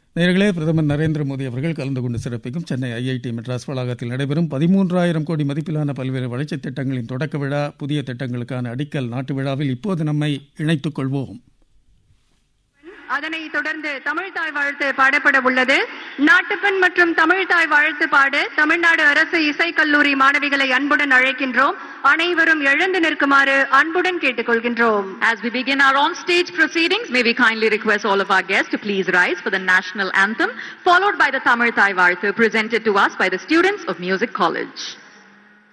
நேர்களே பிரதமர் நரேந்திர மோடி அவர்கள் கலந்து கொண்டு சிறப்பிக்கும் சென்னை ஐஐடி மெட்ராஸ் வளாகத்தில் நடைபெறும் பதிமூன்றாயிரம் கோடி மதிப்பிலான பல்வேறு வளர்ச்சித் திட்டங்களின் தொடக்க விழா புதிய திட்டங்களுக்கான அடிக்கல் நாட்டு விழாவில் இப்போது நம்மை இணைத்துக் கொள்வோம் அதனை தொடர்ந்து தமிழ் தாய் வாழ்த்து பாடப்பட உள்ளது நாட்டுப்பண் மற்றும் தமிழ் தாய் வாழ்த்து பாட தமிழ்நாடு அரசு இசைக் கல்லூரி மாணவிகளை அன்புடன் அழைக்கின்றோம் அனைவரும் எழுந்து நிற்குமாறு அன்புடன் கேட்டுக்கொள்கின்றோம் As we begin our on-stage proceedings, may we kindly request all of our guests to please rise for the national anthem, followed by the Tamil Thai Varthu presented to us by the students of Music College.